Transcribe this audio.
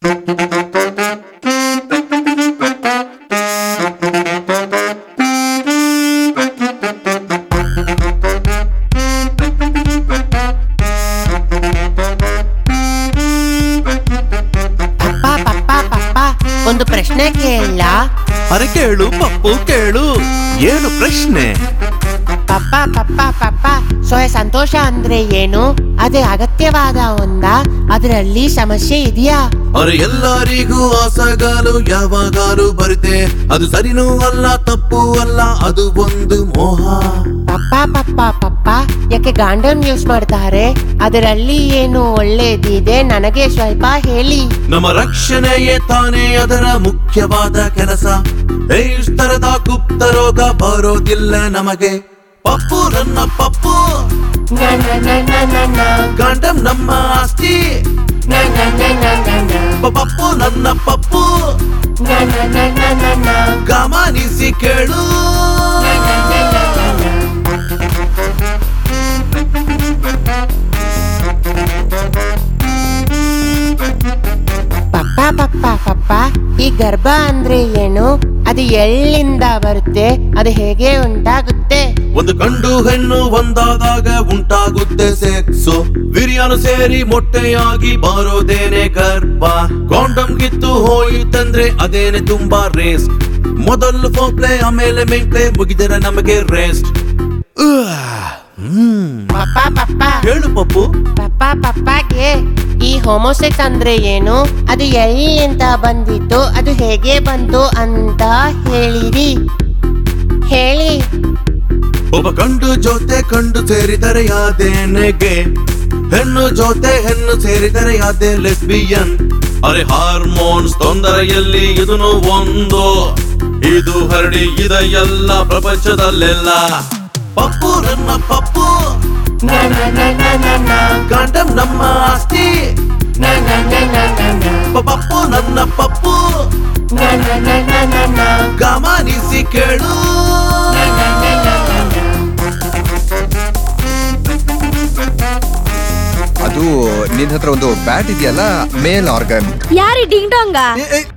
ಪಪ್ಪ ಪಪ್ಪ ಪಪ್ಪ ಒಂದು ಪ್ರಶ್ನೆ ಕೇಳ ಅರೆ ಕೇಳು ಪಪ್ಪು ಕೇಳು ಏನು ಪ್ರಶ್ನೆ ಪಪ್ಪ ಪಪ್ಪ ಪಪ್ಪ ಸೋಯ ಸಂತೋಷ ಅಂದ್ರೆ ಏನು ಅದೇ ಅಗತ್ಯವಾದ ಒಂದ ಅದರಲ್ಲಿ ಸಮಸ್ಯೆ ಇದೆಯಾ ಅರೆ ಎಲ್ಲರಿಗೂ ಆಸಗಾಲು ಯಾವಾಗಾಲು ಬರುತ್ತೆ ಅದು ಸರಿನೂ ಅಲ್ಲ ತಪ್ಪು ಅಲ್ಲ ಅದು ಒಂದು ಮೋಹ ಪಪ್ಪ ಪಪ್ಪ ಪಪ್ಪ ಯಾಕೆ ಗಾಂಡಮ್ ಯೂಸ್ ಮಾಡ್ತಾರೆ ಅದರಲ್ಲಿ ಏನು ಒಳ್ಳೇದಿದೆ ನನಗೆ ಸ್ವಲ್ಪ ಹೇಳಿ ನಮ್ಮ ರಕ್ಷಣೆಯೇ ತಾನೇ ಅದರ ಮುಖ್ಯವಾದ ಕೆಲಸ ತರದ ಗುಪ್ತ ರೋಗ ಬರೋದಿಲ್ಲ ನಮಗೆ ಪಪ್ಪು ನನ್ನ ಪಪ್ಪು ನ, ನ, ನ, ನ, ನ, ನ. ಕಾಂಡಮ್ ನಮ್ಮ ಆಸ್ತಿ ನ, ನ, ನ, ನ, ನ, ನ. ಪ- ಪಪ್ಪು ನನ್ನ ಪಪ್ಪು ನ, ನ, ನ, ನ, ನ, ನ. ಗಮನಿಸಿ ಕೇಳು ನ, ನ, ನ, ನ, ನ, ನ. ಪಪ್ಪ ಪಪ್ಪ ಪಪ್ಪ ಈ ಗರ್ಭ ಅಂದ್ರೆ ಏನು ಅದು ಎಲ್ಲಿಂದ ಬರುತ್ತೆ ಅದು ಹೇಗೆ ಉಂಟಾಗುತ್ತೆ ಒಂದು ಗಂಡು ಹೆಣ್ಣು ಒಂದಾದಾಗ ಉಂಟಾಗುತ್ತೆ ಸೆಕ್ಸು ವಿರಿಯಾನು ಸೇರಿ ಮೊಟ್ಟೆಯಾಗಿ ಬರೋದೇನೆ ಗರ್ಭ ಕಾಂಡಮ್ ಗಿತ್ತು ಹೋಯಿತಂದ್ರೆ ಅದೇನೆ ತುಂಬಾ ರೇಸ್ಟ್ ಮೊದಲು ಫೋಪ್ಲೆ ಆಮೇಲೆ ಮೇಂಪ್ಲೆ ಮುಗಿದರೆ ನಮಗೆ ರೆಸ್ಟ್ ಹ್ಮ್ ಪಪ್ಪ ಪಪ್ಪ ಹೇಳು ಪಪ್ಪು ಪಪ್ಪ ಪಪ್ಪಗೆ ಈ ಹೋಮೋಸೆಕ್ಸ್ ಅಂದ್ರೆ ಏನು ಅದು ಎಲ್ಲಿಂದ ಬಂದಿತ್ತು ಅದು ಹೇಗೆ ಬಂತು ಅಂತ ಹೇಳಿರಿ ಹೇಳಿ ಒಬ್ಬ ಗಂಡು ಜೊತೆ ಕಂಡು ಸೇರಿದರೆ ಯಾದೇನೆಗೆ ಹೆಣ್ಣು ಜೊತೆ ಹೆಣ್ಣು ಸೇರಿದರೆ ಯಾದೇ ಲೆಸ್ಬಿಯನ್ ಅರೆ ಹಾರ್ಮೋನ್ಸ್ ತೊಂದರೆಯಲ್ಲಿ ಇದನ್ನು ಒಂದು ಇದು ಹರಡಿ ಇದೆಲ್ಲ ಪ್ರಪಂಚದಲ್ಲೆಲ್ಲ ಪಪ್ಪು ನನ್ನ ಪಪ್ಪು ನ, ನ, ನ, ನ, ನ, ನ. ಕಾಂಡಮ್ ನಮ್ಮ ಆಸ್ತಿ ನ, ನ, ನ, ನ, ನ, ನ. ಪ- ಪಪ್ಪು ನನ್ನ ಪಪ್ಪು ನ, ನ, ನ, ನ, ನ, ನ. ಗಮನಿಸಿ ಕೇಳು ನ, ನ, ನ, ನ, ನ, ನ. ಅದು ನಿನ್ ಹತ್ರ ಒಂದು ಬ್ಯಾಟ್ ಇದೆಯಲ್ಲ ಮೇಲ್ ಆರ್ಗನ್ ಯಾರಿ ಡಿಂಗ್ ಡೋಂಗ ಏ, ಏ,